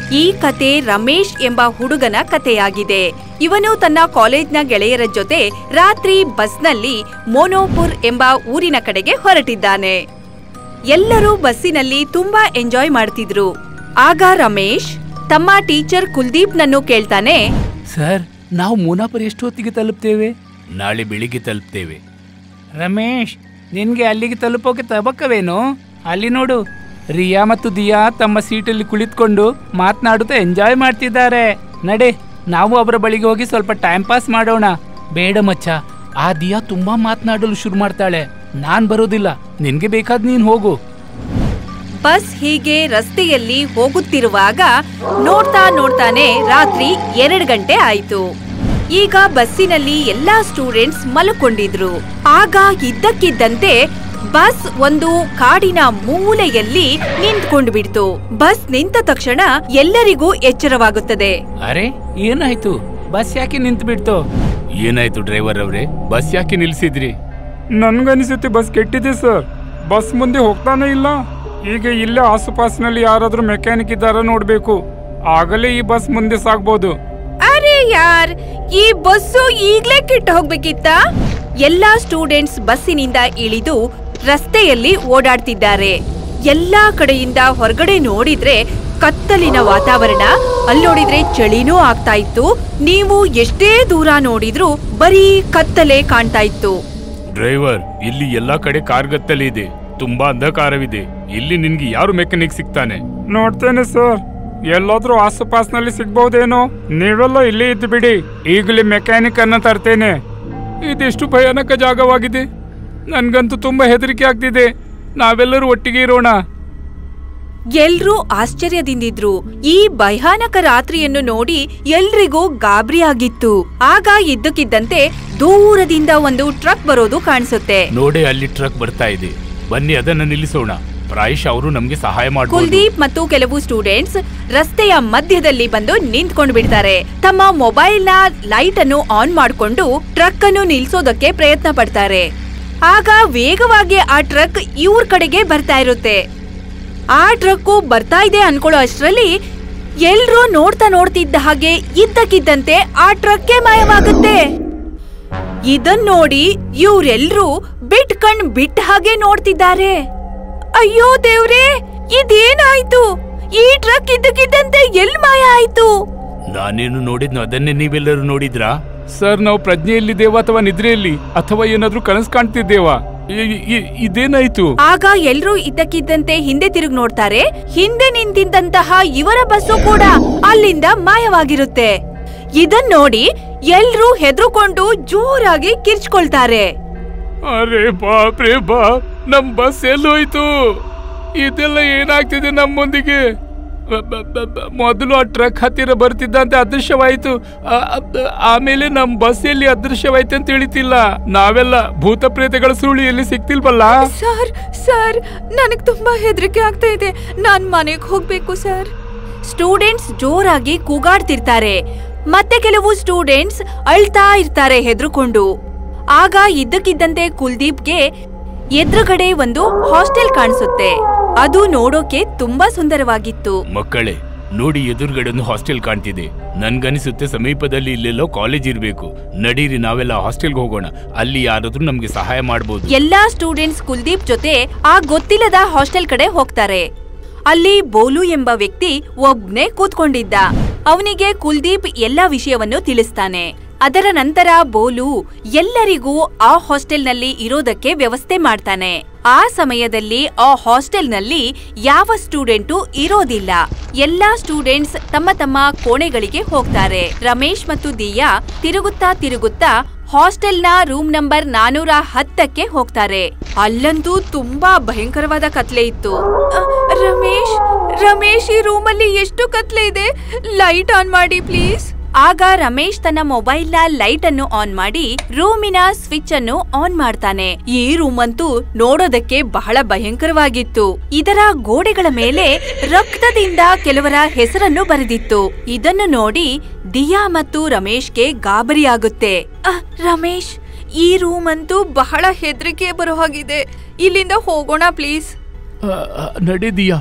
ಈ ಕತೆ ರಮೇಶ್ ಎಂಬ ಹುಡುಗನ ಕಥೆಯಾಗಿದೆ ಇವನು ತನ್ನ ಕಾಲೇಜ್ನ ಗೆಳೆಯರ ಜೊತೆ ರಾತ್ರಿ ಬಸ್ನಲ್ಲಿ ಮೋನೋಪುರ್ ಎಂಬ ಊರಿನ ಕಡೆಗೆ ಹೊರಟಿದ್ದಾನೆ ಎಲ್ಲರೂ ಬಸ್ಸಿನಲ್ಲಿ ತುಂಬಾ ಎಂಜಾಯ್ ಮಾಡ್ತಿದ್ರು ಆಗ ರಮೇಶ್ ತಮ್ಮ ಟೀಚರ್ ಕುಲ್ದೀಪ್ನನ್ನು ಕೇಳ್ತಾನೆ ಸರ್ ನಾವು ಮೂನಾಪುರ ಎಷ್ಟು ಹೊತ್ತಿಗೆ ತಲುಪ್ತೇವೆ ನಾಳೆ ಬೆಳಿಗ್ಗೆ ತಲುಪ್ತೇವೆ ರಮೇಶ್ ನಿನ್ಗೆ ಅಲ್ಲಿಗೆ ತಲುಪೋಕೆ ತಬಕವೇನು ಅಲ್ಲಿ ನೋಡು ರಿಯಾ ಮತ್ತು ದಿಯಾ ತಮ್ಮ ಸೀಟಲ್ಲಿ ಕುಳಿತುಕೊಂಡು ಮಾತನಾಡುತ್ತಾ ಎಂಜಾಯ್ ಮಾಡ್ತಿದ್ದಾರೆ ನಡೆ ನಾವು ಅವರ ಬಳಿಗೆ ಹೋಗಿ ಸ್ವಲ್ಪ ಟೈಮ್ ಪಾಸ್ ಮಾಡೋಣ ಬೇಡ ಮಚ್ಚ ಆ ದಿಯಾ ತುಂಬಾ ಮಾತನಾಡಲು ಶುರು ಮಾಡ್ತಾಳೆ ನಾನ್ ಬರೋದಿಲ್ಲ ನಿನ್ಗೆ ಬೇಕಾದ್ ನೀನ್ ಹೋಗು ಬಸ್ ಹೀಗೆ ರಸ್ತೆಯಲ್ಲಿ ಹೋಗುತ್ತಿರುವಾಗ ನೋಡ್ತಾ ನೋಡ್ತಾನೆ ರಾತ್ರಿ ಎರಡು ಗಂಟೆ ಆಯ್ತು ಈಗ ಬಸ್ಸಿನಲ್ಲಿ ಎಲ್ಲಾ ಸ್ಟೂಡೆಂಟ್ಸ್ ಮಲ್ಕೊಂಡಿದ್ರು ಆಗ ಇದ್ದಕ್ಕಿದ್ದಂತೆ ಬಸ್ ಒಂದು ಕಾಡಿನ ಮೂಲೆಯಲ್ಲಿ ನಿಂತ್ಕೊಂಡು ಬಿಡ್ತು ಬಸ್ ನಿಂತ ತಕ್ಷಣ ಎಲ್ಲರಿಗೂ ಎಚ್ಚರವಾಗುತ್ತದೆ ಅರೆ ಏನಾಯ್ತು ಬಸ್ ಯಾಕೆ ನಿಂತು ಬಿಡ್ತು ಏನಾಯ್ತು ಡ್ರೈವರ್ ಅವ್ರೆ ಬಸ್ ಯಾಕೆ ನಿಲ್ಸಿದ್ರಿ ನನ್ಗನಿಸುತ್ತೆ ಬಸ್ ಕೆಟ್ಟಿದೆ ಸರ್ ಬಸ್ ಮುಂದೆ ಹೋಗ್ತಾನೆ ಇಲ್ಲ ಈಗ ಇಲ್ಲೇ ಆಸುಪಾಸಿನಲ್ಲಿ ಯಾರಾದ್ರೂ ಮೆಕ್ಯಾನಿಕ್ ಇದ್ದಾರ ನೋಡ್ಬೇಕು ಆಗಲೇ ಈ ಬಸ್ ಮುಂದೆ ಸಾಗ್ಬೋದು ಅರೆ ಯಾರ್ ಈ ಬಸ್ಸು ಈಗ್ಲೇ ಕೆಟ್ಟ ಹೋಗ್ಬೇಕಿತ್ತ ಎಲ್ಲಾ ಸ್ಟೂಡೆಂಟ್ಸ್ ಬಸ್ಸಿನಿಂದ ಇಳಿದು ರಸ್ತೆಯಲ್ಲಿ ಓಡಾಡ್ತಿದ್ದಾರೆ ಎಲ್ಲಾ ಕಡೆಯಿಂದ ಹೊರಗಡೆ ನೋಡಿದ್ರೆ ಕತ್ತಲಿನ ವಾತಾವರಣ ಅಲ್ಲೋಡಿದ್ರೆ ಚಳಿನೂ ಆಗ್ತಾ ಇತ್ತು ನೀವು ಎಷ್ಟೇ ದೂರ ನೋಡಿದ್ರೂ ಬರೀ ಕತ್ತಲೆ ಕಾಣ್ತಾ ಇತ್ತು ಡ್ರೈವರ್ ಇಲ್ಲಿ ಎಲ್ಲಾ ಕಡೆ ಕಾರ್ಗತ್ತಲೆ ಇದೆ ತುಂಬಾ ಅಂಧಕಾರವಿದೆ ಇಲ್ಲಿ ನಿನ್ಗೆ ಯಾರು ಮೆಕ್ಯಾನಿಕ್ ಸಿಗ್ತಾನೆ ನೋಡ್ತೇನೆ ಸರ್ ಎಲ್ಲಾದ್ರೂ ಆಸುಪಾಸ್ನಲ್ಲಿ ಸಿಗ್ಬಹುದೇನೋ ನೀವೆಲ್ಲ ಇಲ್ಲೇ ಇದ್ದು ಬಿಡಿ ಈಗಲೇ ಮೆಕ್ಯಾನಿಕ್ ಅನ್ನ ತರ್ತೇನೆ ಇದೆಷ್ಟು ಭಯಾನಕ ಜಾಗವಾಗಿದೆ ನನ್ಗಂತೂ ತುಂಬಾ ಹೆದರಿಕೆ ಆಗ್ತಿದೆ ನಾವೆಲ್ಲರೂ ಒಟ್ಟಿಗೆ ಇರೋಣ ಎಲ್ರೂ ಆಶ್ಚರ್ಯದಿಂದಿದ್ರು ಈ ಭಯಾನಕ ರಾತ್ರಿಯನ್ನು ನೋಡಿ ಎಲ್ರಿಗೂ ಗಾಬರಿ ಆಗಿತ್ತು ಆಗ ಇದ್ದಕ್ಕಿದ್ದಂತೆ ದೂರದಿಂದ ಒಂದು ಟ್ರಕ್ ಬರೋದು ಕಾಣಿಸುತ್ತೆ ನೋಡಿ ಅಲ್ಲಿ ಟ್ರಕ್ ಬರ್ತಾ ಇದೆ ಬನ್ನಿ ಅದನ್ನ ನಿಲ್ಲಿಸೋಣ ಪ್ರಾಯಶಃ ಅವರು ನಮ್ಗೆ ಸಹಾಯ ಮಾಡಬಹುದು ಕುಲ್ದೀಪ್ ಮತ್ತು ಕೆಲವು ಸ್ಟೂಡೆಂಟ್ಸ್ ರಸ್ತೆಯ ಮಧ್ಯದಲ್ಲಿ ಬಂದು ನಿಂತ್ಕೊಂಡು ಬಿಡ್ತಾರೆ ತಮ್ಮ ಮೊಬೈಲ್ ನ ಲೈಟ್ ಅನ್ನು ಆನ್ ಮಾಡಿಕೊಂಡು ಟ್ರಕ್ ಅನ್ನು ನಿಲ್ಸೋದಕ್ಕೆ ಪ್ರಯತ್ನ ಪಡ್ತಾರೆ ಆಗ ವೇಗವಾಗಿ ಆ ಟ್ರಕ್ ಇವ್ರ ಕಡೆಗೆ ಬರ್ತಾ ಇರುತ್ತೆ ಆ ಟ್ರಕ್ಕು ಬರ್ತಾ ಇದೆ ಅನ್ಕೊಳ್ಳೋ ಅಷ್ಟ್ರಲ್ಲಿ ಎಲ್ರೂ ನೋಡ್ತಾ ನೋಡ್ತಿದ್ದ ಹಾಗೆ ಇದ್ದಕ್ಕಿದ್ದಂತೆ ಆ ಟ್ರಕ್ಗೆ ಮಾಯವಾಗುತ್ತೆ ಇದನ್ ನೋಡಿ ಇವ್ರೆಲ್ರೂ ಬಿಟ್ ಕಣ್ ಬಿಟ್ಟ ಹಾಗೆ ನೋಡ್ತಿದ್ದಾರೆ ಅಯ್ಯೋ ದೇವ್ರೇ ಇದೇನಾಯ್ತು ಈ ಟ್ರಕ್ ಇದ್ದಕ್ಕಿದ್ದಂತೆ ಎಲ್ ಮಾಯ ಆಯ್ತು ನಾನೇನು ನೋಡಿದ್ನು ಅದನ್ನೇ ನೀವೆಲ್ಲರೂ ನೋಡಿದ್ರಾ ಸರ್ ನಾವು ಪ್ರಜ್ಞೆಯಲ್ಲಿದ್ದೇವಾ ಅಥವಾ ನಿದ್ರೆಯಲ್ಲಿ ಅಥವಾ ಏನಾದ್ರೂ ಕನಸು ಕಾಣ್ತಿದ್ದೇವಾ ಇ- ಇ- ಇದೇನಾಯ್ತು ಆಗ ಎಲ್ರೂ ಇದ್ದಕ್ಕಿದ್ದಂತೆ ಹಿಂದೆ ತಿರುಗಿ ನೋಡ್ತಾರೆ ಹಿಂದೆ ನಿಂತಿದ್ದಂತಹ ಇವರ ಬಸ್ಸು ಕೂಡ ಅಲ್ಲಿಂದ ಮಾಯವಾಗಿರುತ್ತೆ ಇದನ್ ನೋಡಿ ಎಲ್ರೂ ಹೆದರ್ಕೊಂಡು ಜೋರಾಗಿ ಕಿರ್ಚ್ಕೊಳ್ತಾರೆ ಅರೆ ಬಾಪ್ ರೇ ಬಾಪ್ ನಮ್ ಬಸ್ ಎಲ್ಲೋಯ್ತು ಇದೆಲ್ಲ ಏನಾಗ್ತಿದೆ ನಮ್ಮೊಂದಿಗೆ ಬ- ಬ- ಬ- ಬ- ಮೊದಲು ಆ ಟ್ರಕ್ ಹತ್ತಿರ ಬರ್ತಿದ್ದಂತೆ ಅದೃಶ್ಯವಾಯ್ತು ಆ- ಆ- ಆಮೇಲೆ ನಮ್ ಬಸ್ ಎಲ್ಲಿ ಅದೃಶ್ಯವಾಯ್ತು ಅಂತ ತಿಳಿತಿಲ್ಲ ನಾವೆಲ್ಲ ಭೂತ ಪ್ರೇತಗಳ ಸುಳಿಯಲ್ಲಿ ಸಿಕ್ತಿಲ್ವಲ್ಲ ಸರ್ ಸರ್ ನನಗ್ ತುಂಬಾ ಹೆದರಿಕೆ ಆಗ್ತಾ ಇದೆ ನಾನ್ ಮನೆಗ್ ಹೋಗ್ಬೇಕು ಸರ್ ಸ್ಟೂಡೆಂಟ್ಸ್ ಜೋರಾಗಿ ಕೂಗಾಡ್ತಿರ್ತಾರೆ ಮತ್ತೆ ಕೆಲವು ಸ್ಟೂಡೆಂಟ್ಸ್ ಅಳ್ತಾ ಇರ್ತಾರೆ ಹೆದರ್ಕೊಂಡು ಆಗ ಇದ್ದಕ್ಕಿದ್ದಂತೆ ಕುಲ್ದೀಪ್ಗೆ ಎದುರುಗಡೆ ಒಂದು ಹಾಸ್ಟೆಲ್ ಕಾಣಿಸುತ್ತೆ ಅದು ನೋಡೋಕೆ ತುಂಬಾ ಸುಂದರವಾಗಿತ್ತು ಮಕ್ಕಳೇ ನೋಡಿ ಎದುರುಗಡೆ ಒಂದು ಹಾಸ್ಟೆಲ್ ಕಾಣ್ತಿದೆ ನನ್ಗನಿಸುತ್ತೆ ಸಮೀಪದಲ್ಲಿ ಇಲ್ಲೆಲ್ಲೋ ಕಾಲೇಜ್ ಇರ್ಬೇಕು ನಡೀರಿ ನಾವೆಲ್ಲ ಹಾಸ್ಟೆಲ್ಗೆ ಹೋಗೋಣ ಅಲ್ಲಿ ಯಾರಾದ್ರೂ ನಮ್ಗೆ ಸಹಾಯ ಮಾಡ್ಬೋದು ಎಲ್ಲಾ ಸ್ಟೂಡೆಂಟ್ಸ್ ಕುಲ್ದೀಪ್ ಜೊತೆ ಆ ಗೊತ್ತಿಲ್ಲದ ಹಾಸ್ಟೆಲ್ ಕಡೆ ಹೋಗ್ತಾರೆ ಅಲ್ಲಿ ಬೋಲು ಎಂಬ ವ್ಯಕ್ತಿ ಒಬ್ನೇ ಕೂತ್ಕೊಂಡಿದ್ದ ಅವನಿಗೆ ಕುಲ್ದೀಪ್ ಎಲ್ಲ ವಿಷಯವನ್ನು ತಿಳಿಸ್ತಾನೆ ಅದರ ನಂತರ ಬೋಲು ಎಲ್ಲರಿಗೂ ಆ ಹಾಸ್ಟೆಲ್ನಲ್ಲಿ ಇರೋದಕ್ಕೆ ವ್ಯವಸ್ಥೆ ಮಾಡ್ತಾನೆ ಆ ಸಮಯದಲ್ಲಿ ಆ ಹಾಸ್ಟೆಲ್ನಲ್ಲಿ ಯಾವ ಸ್ಟೂಡೆಂಟು ಇರೋದಿಲ್ಲ ಎಲ್ಲಾ ಸ್ಟೂಡೆಂಟ್ಸ್ ತಮ್ಮ ತಮ್ಮ ಕೋಣೆಗಳಿಗೆ ಹೋಗ್ತಾರೆ ರಮೇಶ್ ಮತ್ತು ದಿಯಾ ತಿರುಗುತ್ತಾ ತಿರುಗುತ್ತಾ ಹಾಸ್ಟೆಲ್ನ ರೂಮ್ ನಂಬರ್ ನಾನೂರ ಹತ್ತಕ್ಕೆ ಹೋಗ್ತಾರೆ ಅಲ್ಲಂತೂ ತುಂಬಾ ಭಯಂಕರವಾದ ಕತ್ಲೆ ಇತ್ತು ಅ, ರಮೇಶ್ ರಮೇಶ್ ಈ ರೂಮಲ್ಲಿ ಎಷ್ಟು ಕತ್ಲೆ ಇದೆ ಲೈಟ್ ಆನ್ ಮಾಡಿ ಪ್ಲೀಸ್ ಆಗ ರಮೇಶ್ ತನ್ನ ಮೊಬೈಲ್ ನ ಲೈಟ್ ಅನ್ನು ಆನ್ ಮಾಡಿ ರೂಮಿನ ಸ್ವಿಚ್ ಅನ್ನು ಆನ್ ಮಾಡ್ತಾನೆ ಈ ರೂಮ್ ಅಂತೂ ನೋಡೋದಕ್ಕೆ ಬಹಳ ಭಯಂಕರವಾಗಿತ್ತು ಇದರ ಗೋಡೆಗಳ ಮೇಲೆ ರಕ್ತದಿಂದ ಕೆಲವರ ಹೆಸರನ್ನು ಬರೆದಿತ್ತು ಇದನ್ನು ನೋಡಿ ದಿಯಾ ಮತ್ತು ರಮೇಶ್ಗೆ ಗಾಬರಿಯಾಗುತ್ತೆ ಅಹ್, ರಮೇಶ್ ಈ ರೂಮ್ ಅಂತೂ ಬಹಳ ಹೆದರಿಕೆ ಬರೋ ಹಾಗಿದೆ ಇಲ್ಲಿಂದ ಹೋಗೋಣ ಪ್ಲೀಸ್ ಆ, ಆ, ನಡಿ ದಿಯಾ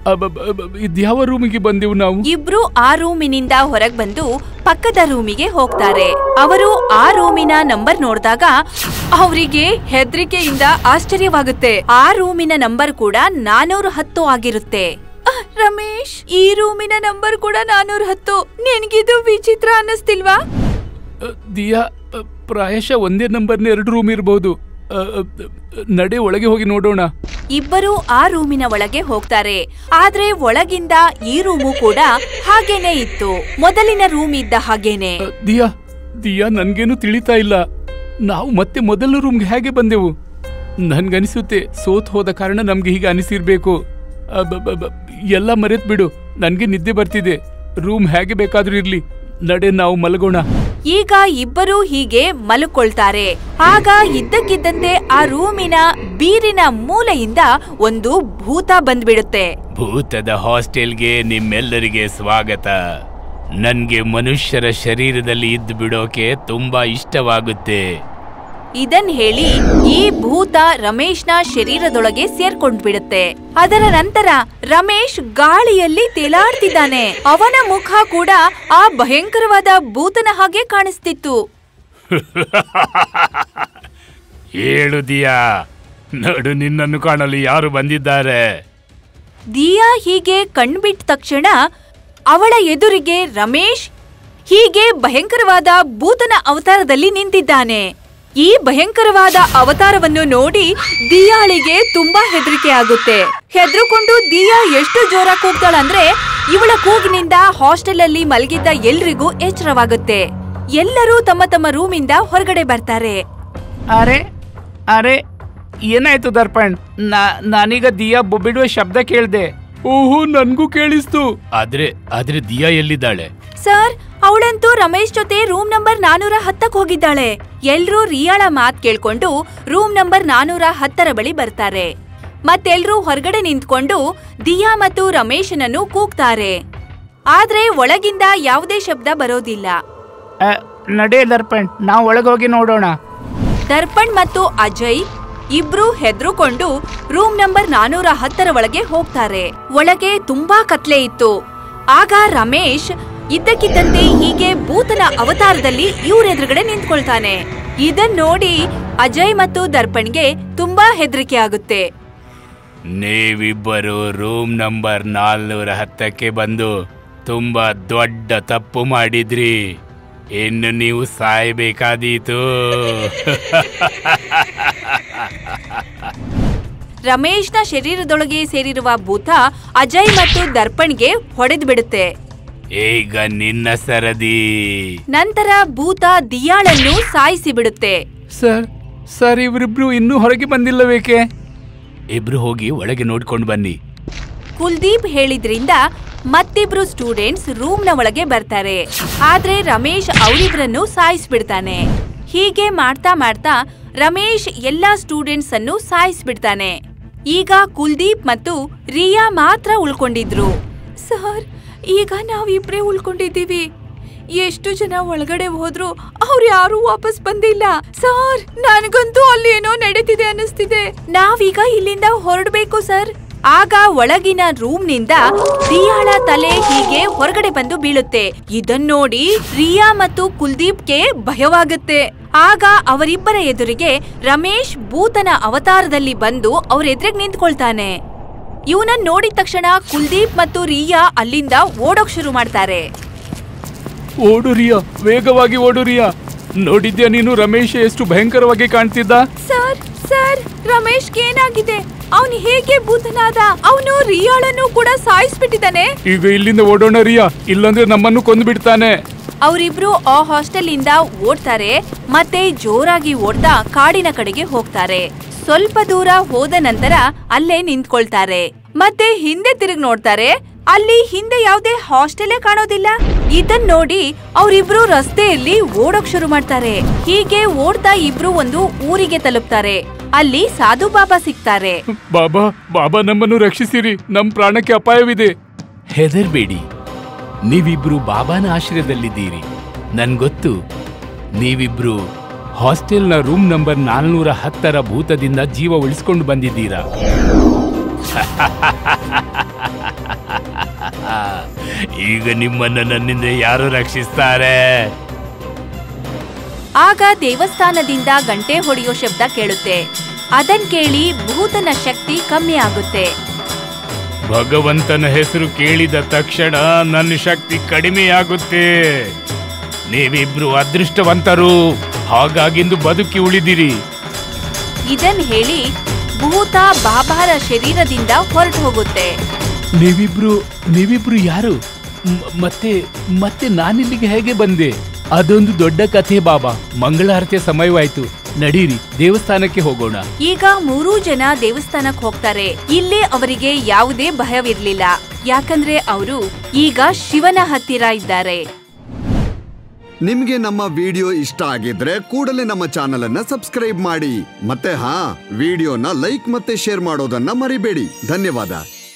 ಇದ್ಯಾವ ರೂಮಿಗೆ ಬಂದೆವು ನಾವು ಇಬ್ರು ಆ ರೂಮಿನಿಂದ ಹೊರಗ್ ಬಂದು ಪಕ್ಕದ ರೂಮಿಗೆ ಹೋಗ್ತಾರೆ ಅವರು ಆ ರೂಮಿನ ನಂಬರ್ ನೋಡಿದಾಗ ಅವರಿಗೆ ಹೆದರಿಕೆಯಿಂದ ಆಶ್ಚರ್ಯವಾಗುತ್ತೆ ಆ ರೂಮಿನ ನಂಬರ್ ಕೂಡ ನಾನೂರ ಹತ್ತು ಆಗಿರುತ್ತೆ ಅಹ್, ರಮೇಶ್ ಈ ರೂಮಿನ ನಂಬರ್ ಕೂಡ ನಾನೂರ ಹತ್ತು ನಿನ್ಗಿದು ವಿಚಿತ್ರ ಅನ್ನಿಸ್ತಿಲ್ವಾ ಅ, ದಿಯಾ ಅ, ಪ್ರಾಯಶಃ ಒಂದೇ ನಂಬರ್ನ ಎರಡು ರೂಮ್ ಇರಬಹುದು ನಡೆ ಒಳಗೆ ಹೋಗಿ ನೋಡೋಣ ಇಬ್ಬರು ಆ ರೂಮಿನ ಒಳಗೆ ಹೋಗ್ತಾರೆ ಆದ್ರೆ ಒಳಗಿಂದ ಈ ರೂಮು ಕೂಡ ಹಾಗೇನೆ ಇತ್ತು ಮೊದಲಿನ ರೂಮ್ ಇದ್ದ ಹಾಗೇನೆ ಅ, ದಿಯಾ ದಿಯಾ ನನ್ಗೇನು ತಿಳಿತಾ ಇಲ್ಲ ನಾವು ಮತ್ತೆ ಮೊದಲ ರೂಮ್ಗೆ ಹೇಗೆ ಬಂದೆವು ನನ್ಗನಿಸುತ್ತೆ ಸೋತ್ ಹೋದ ಕಾರಣ ನಮ್ಗೆ ಹೀಗೆ ಅನಿಸಿರ್ಬೇಕು ಅ, ಬ, ಬ, ಬ, ಎಲ್ಲ ಮರೆತ್ ಬಿಡು ನನ್ಗೆ ನಿದ್ದೆ ಬರ್ತಿದೆ ರೂಮ್ ಹೇಗೆ ಬೇಕಾದ್ರೂ ಇರ್ಲಿ ನಡೆ ನಾವು ಮಲಗೋಣ ಈಗ ಇಬ್ಬರೂ ಹೀಗೆ ಮಲ್ಕೊಳ್ತಾರೆ ಆಗ ಇದ್ದಕ್ಕಿದ್ದಂತೆ ಆ ರೂಮಿನ ಬೀರಿನ ಮೂಲೆಯಿಂದ ಒಂದು ಭೂತ ಬಂದ್ಬಿಡುತ್ತೆ ಭೂತದ ಹಾಸ್ಟೆಲ್ಗೆ ನಿಮ್ಮೆಲ್ಲರಿಗೆ ಸ್ವಾಗತ ನನ್ಗೆ ಮನುಷ್ಯರ ಶರೀರದಲ್ಲಿ ಇದ್ದು ಬಿಡೋಕೆ ತುಂಬಾ ಇಷ್ಟವಾಗುತ್ತೆ ಇದನ್ ಹೇಳಿ ಈ ಭೂತ ರಮೇಶ್ನ ಶರೀರದೊಳಗೆ ಸೇರ್ಕೊಂಡ್ಬಿಡುತ್ತೆ ಅದರ ನಂತರ ರಮೇಶ್ ಗಾಳಿಯಲ್ಲಿ ತೇಲಾಡ್ತಿದ್ದಾನೆ ಅವನ ಮುಖ ಕೂಡ ಆ ಭಯಂಕರವಾದ ಭೂತನ ಹಾಗೆ ಕಾಣಿಸ್ತಿತ್ತು ಏಳು ದಿಯಾ ನೋಡು ನಿನ್ನನ್ನು ಕಾಣಲು ಯಾರು ಬಂದಿದ್ದಾರೆ ದಿಯಾ ಹೀಗೆ ಕಣ್ಬಿಟ್ಟ ತಕ್ಷಣ ಅವಳ ಎದುರಿಗೆ ರಮೇಶ್ ಹೀಗೆ ಭಯಂಕರವಾದ ಭೂತನ ಅವತಾರದಲ್ಲಿ ನಿಂತಿದ್ದಾನೆ ಈ ಭಯಂಕರವಾದ ಅವತಾರವನ್ನು ನೋಡಿ ದಿಯಾಳಿಗೆ ತುಂಬಾ ಹೆದರಿಕೆ ಆಗುತ್ತೆ ಹೆದರ್ಕೊಂಡು ದಿಯಾ ಎಷ್ಟು ಜೋರ ಕೂಗ್ತಾಳಂದ್ರೆ ಇವಳ ಕೂಗಿನಿಂದ ಹಾಸ್ಟೆಲ್ ಅಲ್ಲಿ ಮಲಗಿದ್ದ ಎಲ್ರಿಗೂ ಎಚ್ಚರವಾಗುತ್ತೆ ಎಲ್ಲರೂ ತಮ್ಮ ತಮ್ಮ ರೂಮಿಂದ ಹೊರಗಡೆ ಬರ್ತಾರೆ ಅರೆ ಅರೆ ಏನಾಯ್ತು ದರ್ಪಣ್ ನಾ ನಾನೀಗ ದಿಯಾ ಬೊ- ಬಿಡುವ ಶಬ್ದ ಕೇಳ್ದೆ ಓಹೋ ನನ್ಗೂ ಕೇಳಿಸ್ತು ಆದ್ರೆ ಆದ್ರೆ ದಿಯಾ ಎಲ್ಲಿದ್ದಾಳೆ ಸರ್ ಅವಳಂತೂ ರಮೇಶ್ ಜೊತೆ ರೂಮ್ ನಂಬರ್ ನಾನೂರ ಹತ್ತಕ್ ಹೋಗಿದ್ದಾಳೆ ಎಲ್ರೂ ರಿಯಾಳ ಮಾತ್ ಕೇಳ್ಕೊಂಡು ರೂಮ್ ನಂಬರ್ ನಾನೂರ ಹತ್ತರ ಬಳಿ ಬರ್ತಾರೆ ಮತ್ತೆಲ್ರೂ ಹೊರಗಡೆ ನಿಂತ್ಕೊಂಡು ದಿಯಾ ಮತ್ತು ರಮೇಶನನ್ನು ಕೂಗ್ತಾರೆ ಆದ್ರೆ ಒಳಗಿಂದ ಯಾವುದೇ ಶಬ್ದ ಬರೋದಿಲ್ಲ ಅ, ನಡೆ ದರ್ಪಣ್ ನಾವು ಒಳಗೋಗಿ ನೋಡೋಣ ದರ್ಪಣ್ ಮತ್ತು ಅಜಯ್ ಇಬ್ರು ಹೆದ್ರುಕೊಂಡು ರೂಮ್ ನಂಬರ್ ನಾನೂರ ಹತ್ತರ ಒಳಗೆ ಹೋಗ್ತಾರೆ ಒಳಗೆ ತುಂಬಾ ಕತ್ಲೆ ಇತ್ತು ಆಗ ರಮೇಶ್ ಇದ್ದಕ್ಕಿದ್ದಂತೆ ಹೀಗೆ ಭೂತನ ಅವತಾರದಲ್ಲಿ ಇವ್ರೆದುರುಗಡೆ ನಿಂತ್ಕೊಳ್ತಾನೆ ಇದನ್ ನೋಡಿ ಅಜಯ್ ಮತ್ತು ದರ್ಪಣ್ಗೆ ತುಂಬಾ ಹೆದರಿಕೆ ಆಗುತ್ತೆ ನೀವಿಬ್ಬರು ರೂಮ್ ನಂಬರ್ ನಾಲ್ನೂರ ಹತ್ತಕ್ಕೆ ಬಂದು ತುಂಬಾ ದೊಡ್ಡ ತಪ್ಪು ಮಾಡಿದ್ರಿ ಇನ್ನು ನೀವು ಸಾಯಬೇಕಾದೀತು ರಮೇಶ್ನ ಶರೀರದೊಳಗೆ ಸೇರಿರುವ ಭೂತ ಅಜಯ್ ಮತ್ತು ದರ್ಪಣ್ಗೆ ಹೊಡೆದು ಬಿಡುತ್ತೆ ಈಗ ನಿನ್ನ ಸರದಿ ನಂತರ ಭೂತ ದಿಯಾಳನ್ನು ಸಾಯಿಸಿ ಬಿಡುತ್ತೆ ಸರ್ ಸರ್ ಇವರಿಬ್ರು ಇನ್ನೂ ಹೊರಗೆ ಬಂದಿಲ್ಲವೇಕೆ ಇಬ್ರು ಹೋಗಿ ಒಳಗೆ ನೋಡ್ಕೊಂಡು ಬನ್ನಿ ಕುಲ್ದೀಪ್ ಹೇಳಿದ್ರಿಂದ ಮತ್ತಿಬ್ರು ಸ್ಟೂಡೆಂಟ್ಸ್ ರೂಮ್ನ ಒಳಗೆ ಬರ್ತಾರೆ ಆದ್ರೆ ರಮೇಶ್ ಅವರಿಬ್ರನ್ನು ಸಾಯಿಸ್ಬಿಡ್ತಾನೆ ಹೀಗೆ ಮಾಡ್ತಾ ಮಾಡ್ತಾ ರಮೇಶ್ ಎಲ್ಲಾ ಸ್ಟೂಡೆಂಟ್ಸ್ ಅನ್ನು ಸಾಯಿಸ್ಬಿಡ್ತಾನೆ ಈಗ ಕುಲ್ದೀಪ್ ಮತ್ತು ರಿಯಾ ಮಾತ್ರ ಉಳ್ಕೊಂಡಿದ್ರು ಸರ್ ಈಗ ನಾವಿಬ್ರೇ ಉಳ್ಕೊಂಡಿದ್ದೀವಿ ಎಷ್ಟು ಜನ ಒಳಗಡೆ ಹೋದ್ರು ಅವ್ರು ಯಾರು ವಾಪಸ್ ಬಂದಿಲ್ಲ ಸರ್ ನನಗಂತೂ ಅಲ್ಲಿ ಏನೋ ನಡೀತಿದೆ ಅನ್ನಿಸ್ತಿದೆ ನಾವೀಗ ಇಲ್ಲಿಂದ ಹೊರಡ್ಬೇಕು ಸರ್ ಆಗ ಒಳಗಿನ ರೂಮ್ನಿಂದ ರಿಯಾಳ ತಲೆ ಹೀಗೆ ಹೊರಗಡೆ ಬಂದು ಬೀಳುತ್ತೆ ಇದನ್ನೋಡಿ ರಿಯಾ ಮತ್ತು ಕುಲ್ದೀಪ್ಗೆ ಭಯವಾಗುತ್ತೆ ಆಗ ಅವರಿಬ್ಬರ ಎದುರಿಗೆ ರಮೇಶ್ ಭೂತನ ಅವತಾರದಲ್ಲಿ ಬಂದು ಅವ್ರ ಎದುರಿಗೆ ನಿಂತ್ಕೊಳ್ತಾನೆ ಇವನನ್ನ ನೋಡಿದ ತಕ್ಷಣ ಕುಲ್ದೀಪ್ ಮತ್ತು ರಿಯಾ ಅಲ್ಲಿಂದ ಓಡೋಕ್ ಶುರು ಮಾಡ್ತಾರೆ ಓಡು ರಿಯಾ ವೇಗವಾಗಿ ಓಡು ರಿಯಾ ನೋಡಿದ್ಯಾ ನೀನು ರಮೇಶ್ ಎಷ್ಟು ಭಯಂಕರವಾಗಿ ಕಾಣ್ತಿದ್ದ ಸರ್ ಸರ್ ರಮೇಶ್ಗೆ ಏನಾಗಿದೆ ಅವನು ಹೇಗೆ ಭೂತನಾದ ಅವನು ರಿಯಾಳನ್ನು ಕೂಡ ಸಾಯಿಸ್ಬಿಟ್ಟಿದ್ದಾನೆ ಈಗ ಇಲ್ಲಿಂದ ಓಡೋಣ ರಿಯಾ ಇಲ್ಲಂದ್ರೆ ನಮ್ಮನ್ನು ಕೊಂದು ಬಿಡ್ತಾನೆ ಅವರಿಬ್ರು ಆ ಹಾಸ್ಟೆಲ್ ಇಂದ ಓಡ್ತಾರೆ ಮತ್ತೆ ಜೋರಾಗಿ ಓಡ್ತಾ ಕಾಡಿನ ಕಡೆಗೆ ಹೋಗ್ತಾರೆ ಸ್ವಲ್ಪ ದೂರ ಹೋದ ನಂತರ ಅಲ್ಲೇ ನಿಂತ್ಕೊಳ್ತಾರೆ ಮತ್ತೆ ಹಿಂದೆ ತಿರುಗಿ ನೋಡ್ತಾರೆ ಅಲ್ಲಿ ಹಿಂದೆ ಯಾವ್ದೇ ಹಾಸ್ಟೆಲೇ ಕಾಣೋದಿಲ್ಲ ಇದನ್ ನೋಡಿ ಅವರಿಬ್ರು ರಸ್ತೆಯಲ್ಲಿ ಓಡೋಕ್ ಶುರು ಮಾಡ್ತಾರೆ ಹೀಗೆ ಓಡ್ತಾ ಇಬ್ರು ಒಂದು ಊರಿಗೆ ತಲುಪ್ತಾರೆ ಅಲ್ಲಿ ಸಾಧು ಬಾಬಾ ಸಿಗ್ತಾರೆ ಬಾಬಾ ಬಾಬಾ ನಮ್ಮನ್ನು ರಕ್ಷಿಸಿರಿ ನಮ್ ಪ್ರಾಣಕ್ಕೆ ಅಪಾಯವಿದೆ ಹೆದರ್ಬೇಡಿ ನೀವಿಬ್ರು ಬಾಬಾನ ಆಶ್ರಯದಲ್ಲಿದ್ದೀರಿ ನನ್ಗೊತ್ತು ನೀವಿಬ್ರು ಹಾಸ್ಟೆಲ್ನ ರೂಮ್ ನಂಬರ್ ನಾಲ್ನೂರ ಹತ್ತರ ಭೂತದಿಂದ ಜೀವ ಉಳಿಸ್ಕೊಂಡು ಬಂದಿದ್ದೀರಾ ಈಗ ನಿಮ್ಮನ್ನ ನನ್ನಿಂದ ಯಾರು ರಕ್ಷಿಸ್ತಾರೆ ಆಗ ದೇವಸ್ಥಾನದಿಂದ ಗಂಟೆ ಹೊಡೆಯೋ ಶಬ್ದ ಕೇಳುತ್ತೆ ಅದನ್ ಕೇಳಿ ಭೂತನ ಶಕ್ತಿ ಕಮ್ಮಿ ಆಗುತ್ತೆ ಭಗವಂತನ ಹೆಸರು ಕೇಳಿದ ತಕ್ಷಣ ನನ್ನ ಶಕ್ತಿ ಕಡಿಮೆಯಾಗುತ್ತೆ ನೀವಿಬ್ರು ಅದೃಷ್ಟವಂತರು ಹಾಗಾಗಿಂದು ಬದುಕಿ ಉಳಿದಿರಿ ಇದನ್ ಹೇಳಿ ಭೂತ ಬಾಬಾರ ಶರೀರದಿಂದ ಹೊರಟು ಹೋಗುತ್ತೆ ನೀವಿಬ್ರು ನೀವಿಬ್ರು ಯಾರು ಮ್- ಮತ್ತೆ ಮತ್ತೆ ನಾನಿಲ್ಲಿಗೆ ಹೇಗೆ ಬಂದೆ ಅದೊಂದು ದೊಡ್ಡ ಕಥೆ ಬಾಬಾ ಮಂಗಳಾರತಿಯ ಸಮಯವಾಯ್ತು ನಡೀರಿ ದೇವಸ್ಥಾನಕ್ಕೆ ಹೋಗೋಣ ಈಗ ಮೂರೂ ಜನ ದೇವಸ್ಥಾನಕ್ ಹೋಗ್ತಾರೆ ಇಲ್ಲೇ ಅವರಿಗೆ ಯಾವುದೇ ಭಯವಿರ್ಲಿಲ್ಲ ಯಾಕಂದ್ರೆ ಅವರು ಈಗ ಶಿವನ ಹತ್ತಿರ ಇದ್ದಾರೆ ನಿಮ್ಗೆ ನಮ್ಮ ವಿಡಿಯೋ ಇಷ್ಟ ಆಗಿದ್ರೆ ಕೂಡಲೇ ನಮ್ಮ ಚಾನೆಲ್ ಅನ್ನ ಸಬ್ಸ್ಕ್ರೈಬ್ ಮಾಡಿ ಮತ್ತೆ ಹಾ ವಿಡಿಯೋನ ಲೈಕ್ ಮತ್ತೆ ಶೇರ್ ಮಾಡೋದನ್ನ ಮರಿಬೇಡಿ ಧನ್ಯವಾದ